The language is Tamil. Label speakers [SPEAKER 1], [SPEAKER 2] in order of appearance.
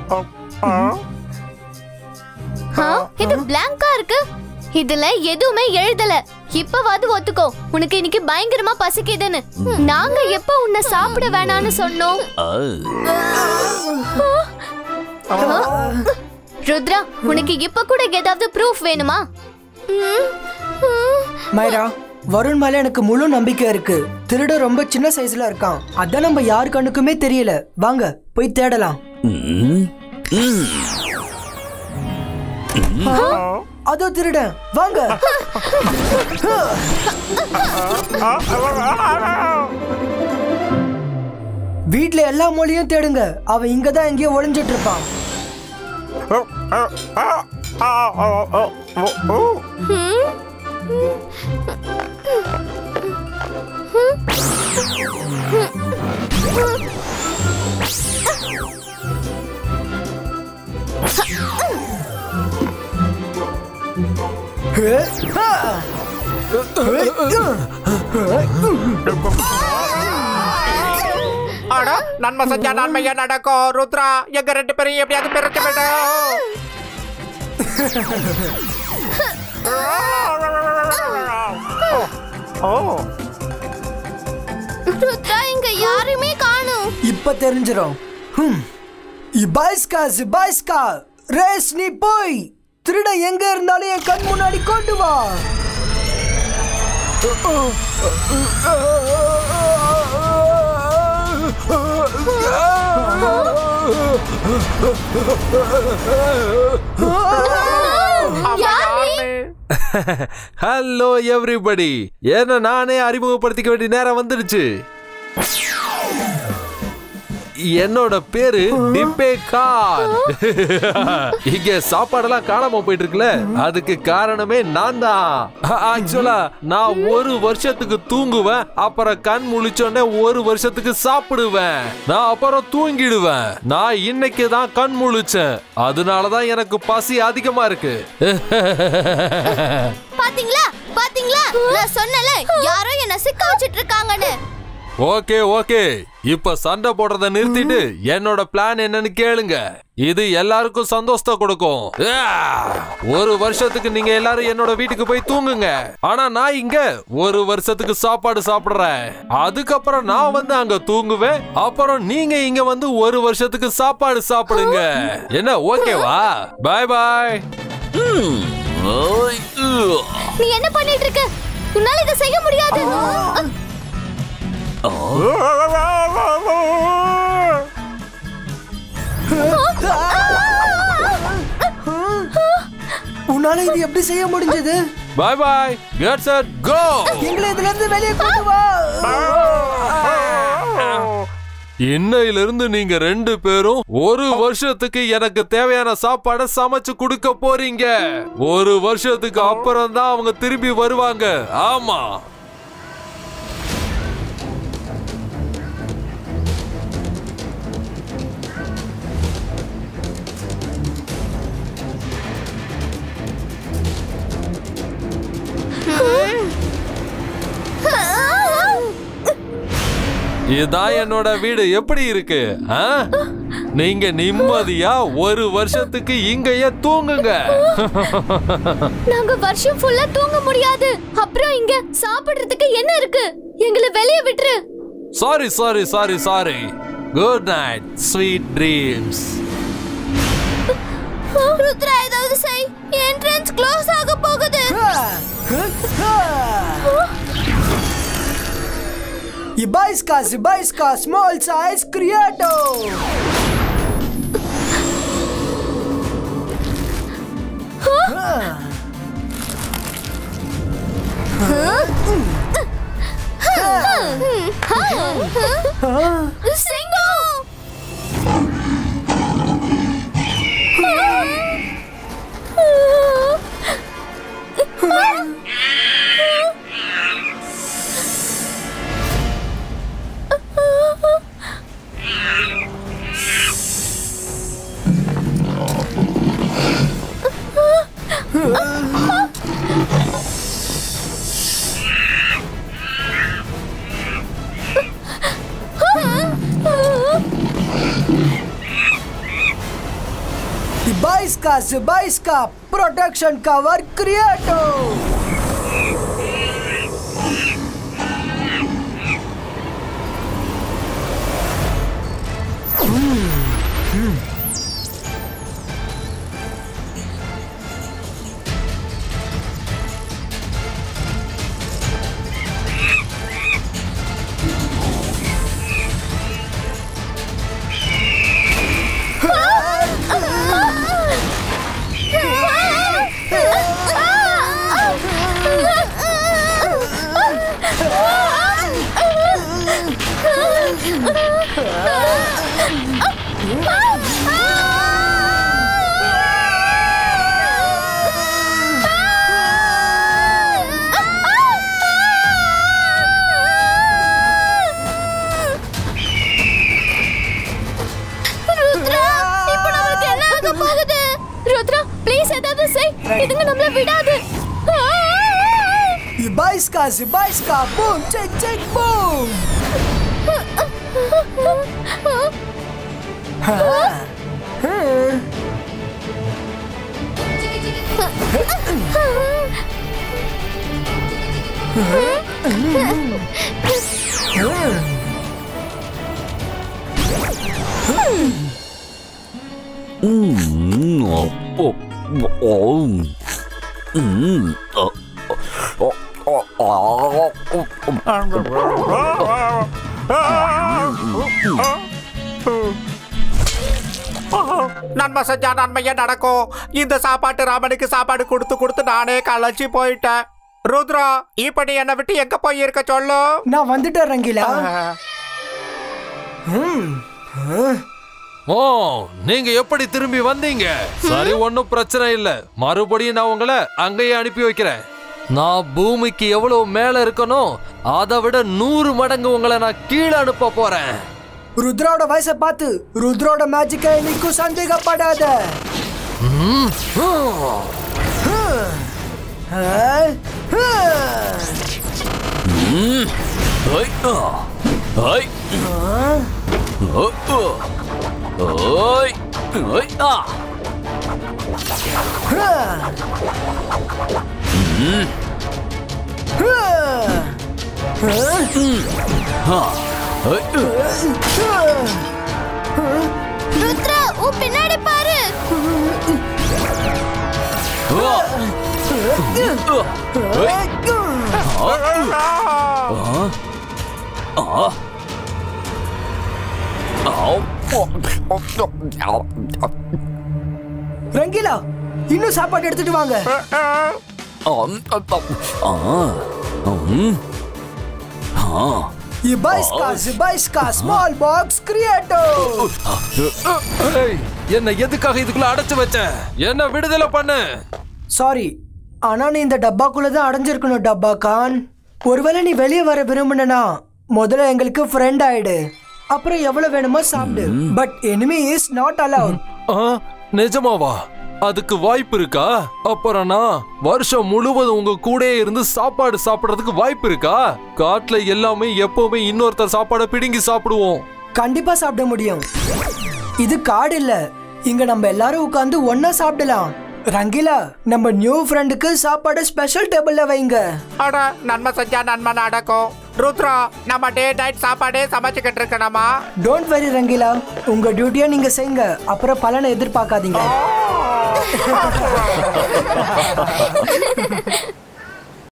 [SPEAKER 1] ஆ, இது பிளாங்கா இருக்கு இதுல எதுவுமே எழுதல இப்பவாது ஒத்துக்கோ உனக்கு இன்னைக்கு பயங்கரமா பசிக்குதுன்னு நாங்க எப்ப உன்னை சாப்பிட வேணாம்னு சொன்னோம் ருத்ரா உனக்கு இப்ப கூட ஏதாவது ப்ரூஃப் வேணுமா ம், ம்.
[SPEAKER 2] மைரா வருண் மேல எனக்கு முழு நம்பிக்கை இருக்கு திருட ரொம்ப சின்ன சைஸ்ல இருக்கான் அதான் நம்ம யாரு கண்ணுக்குமே தெரியல வாங்க போய் தேடலாம் அதோ திருடன் வாங்க வீட்ல எல்லா மொழியும் தேடுங்க அவன் இங்க தான் எங்கேயோ ஒளிஞ்சிட்டு இருப்பான்
[SPEAKER 3] அட நன்மை செஞ்சா நன்மையா நடக்கும் ருத்ரா எங்க ரெண்டு பேரும் எப்படியாவது பிறக்க வேண்டும் ஓ
[SPEAKER 1] ருத்ரா இங்க யாருமே காணும்
[SPEAKER 2] இப்ப தெரிஞ்சிரும் ஹம். இபாய்ஸ்கா சிபாய்ஸ்கா ரேஸ் நீ போய் திருட எங்க இருந்தாலும் என் கண் முன்னாடி கொண்டு வா
[SPEAKER 4] ஹலோ எவ்ரிபடி என்ன நானே அறிமுகப்படுத்திக்க வேண்டிய நேரம் வந்துடுச்சு என்னோட பேரு டிம்பே கான் இங்க சாப்பாடெல்லாம் காணாம போயிட்டு இருக்குல்ல அதுக்கு காரணமே நான் தான் ஆக்சுவலா நான் ஒரு வருஷத்துக்கு தூங்குவேன் அப்புறம் கண் முழிச்சோடனே ஒரு வருஷத்துக்கு சாப்பிடுவேன் நான் அப்புறம் தூங்கிடுவேன் நான் இன்னைக்கு தான் கண் முழிச்சேன் அதனாலதான் எனக்கு பசி அதிகமா இருக்கு
[SPEAKER 1] பாத்தீங்களா பாத்தீங்களா நான் சொன்னல யாரோ என்ன சிக்க வச்சிட்டு இருக்காங்கன்னு
[SPEAKER 4] ஓகே ஓகே இப்ப சண்டை போடுறத நிறுத்திட்டு என்னோட பிளான் என்னன்னு கேளுங்க இது எல்லாருக்கும் சந்தோஷத்தை கொடுக்கும் ஆ! ஒரு வருஷத்துக்கு நீங்க எல்லாரும் என்னோட வீட்டுக்கு போய் தூங்குங்க ஆனா நான் இங்க ஒரு வருஷத்துக்கு சாப்பாடு சாப்பிடுறேன் அதுக்கப்புறம் நான் வந்து அங்க தூங்குவேன் அப்புறம் நீங்க இங்க வந்து ஒரு வருஷத்துக்கு சாப்பாடு சாப்பிடுங்க என்ன ஓகேவா பாய் பாய்
[SPEAKER 1] நீ என்ன பண்ணிட்டு இருக்க உன்னால இதை செய்ய முடியாது
[SPEAKER 2] உன்னால இது எப்படி செய்ய முடிஞ்சது
[SPEAKER 4] பாய் பாய் கெட் செட் கோ
[SPEAKER 2] எங்களை இதுல இருந்து வெளியே கொண்டு வா
[SPEAKER 4] இன்னையிலிருந்து நீங்க ரெண்டு பேரும் ஒரு வருஷத்துக்கு எனக்கு தேவையான சாப்பாடை சமைச்சு கொடுக்க போறீங்க ஒரு வருஷத்துக்கு அப்புறம் தான் அவங்க திரும்பி வருவாங்க ஆமா இதான் என்னோட வீடு எப்படி இருக்கு ஆ? நீங்க நிம்மதியா ஒரு வருஷத்துக்கு இங்கேயே தூங்குங்க
[SPEAKER 1] நாங்க வருஷம் ஃபுல்லா தூங்க முடியாது அப்புறம் இங்க சாப்பிடுறதுக்கு என்ன இருக்கு எங்களை வெளிய விட்டுரு
[SPEAKER 4] sorry sorry sorry sorry good night sweet dreams
[SPEAKER 1] Rudra ஏதாவது செய் என்ட்ரன்ஸ் க்ளோஸ் ஆக போகுது
[SPEAKER 2] இபாய்ஸ்கா சிபாய்ஸ்கா ஸ்மால் சைஸ் கிரியேட்டோ
[SPEAKER 1] சிங்கம்
[SPEAKER 2] Ibaiska, Zibaiska, protection cover creator.
[SPEAKER 1] Rudra இப்போ நமக்கு என்ன ஆக போகுது ருத்ரா ப்ளீஸ் ஏதாவது செய் இதுங்க நம்மள விடாது
[SPEAKER 2] Ibaiska, Zibaiska, boom, check, check, boom.
[SPEAKER 5] 음, 어, 어, 어, 음, 음, 어, 어, 어, 어, 어, 어,
[SPEAKER 3] நன்மை செஞ்சா நன்மையே நடக்கும் இந்த சாப்பாட்டு ராமனுக்கு சாப்பாடு கொடுத்து கொடுத்து நானே களைச்சி போயிட்டேன் ருத்ரா இப்ப நீ என்னை விட்டு எங்க போய் இருக்க சொல்லு
[SPEAKER 2] நான் வந்துட்டேன் ரங்கிலா
[SPEAKER 4] ஓ நீங்க எப்படி திரும்பி வந்தீங்க சரி ஒன்றும் பிரச்சனை இல்ல மறுபடியும் நான் உங்களை அங்கேயே அனுப்பி வைக்கிறேன் நான் பூமிக்கு எவ்வளவு மேல இருக்கணும் அதை விட நூறு மடங்கு உங்களை நான் கீழே அனுப்ப போறேன்
[SPEAKER 2] ருத்ராவோட வயசை பார்த்து ருத்ரோட மேஜிக்கை இன்னைக்கும் சந்தேகப்படாத ஆ, ஆ.
[SPEAKER 5] 어이, 어, 어이, 어, 어, 어이, 어이, 아, 아, 어이,
[SPEAKER 1] ருத்ரா உன் பின்னாடி பாரு
[SPEAKER 5] 어, 어, 아우,
[SPEAKER 2] ரங்கிலா இன்னும் சாப்பாடு எடுத்துட்டு வாங்க இபைஸ்கா ஜிபைஸ்கா ஸ்மால் பாக்ஸ் கிரியேட்டர்
[SPEAKER 4] ஏய், என்னை எதுக்காக இதுக்குள்ள அடைச்சு வச்ச என்ன விடுதலை பண்ணு
[SPEAKER 2] சாரி ஆனா நீ இந்த டப்பாக்குள்ள தான் அடைஞ்சிருக்கணும் டப்பா கான் ஒருவேளை நீ வெளியே வர விரும்பினா முதல்ல எங்களுக்கு ஃப்ரெண்ட் ஆயிடு அப்புறம் எவ்வளவு வேணுமோ சாப்பிடு but enemy is not allowed
[SPEAKER 4] ஆ, நிஜமாவா அதுக்கு வாய்ப்பு இருக்கா அப்புறம் நான் வருஷம் முழுவதும் உங்க கூடயே இருந்து சாப்பாடு சாப்பிடுறதுக்கு வாய்ப்பு இருக்கா காட்டுல எல்லாமே எப்பவுமே இன்னொருத்தர் சாப்பாடை பிடுங்கி சாப்பிடுவோம்
[SPEAKER 2] கண்டிப்பா சாப்பிட முடியும் இது காடு இல்ல இங்க நம்ம எல்லாரும் உட்கார்ந்து ஒண்ணா சாப்பிடலாம் ரங்கிலா நம்ம நியூ ஃப்ரெண்டுக்கு சாப்பாடு ஸ்பெஷல் டேபிள்ல வைங்க
[SPEAKER 3] அட நன்மை செஞ்சா நன்மை நடக்கும் ருத்ரா நம்ம டே நைட் சாப்பாடே சமைச்சுக்கிட்டு இருக்கணுமா
[SPEAKER 2] டோன்ட் வெரி ரங்கிலா உங்க டியூட்டியை நீங்க செய்யுங்க அப்புறம் பலனை எதிர்பார்க்காதீங்க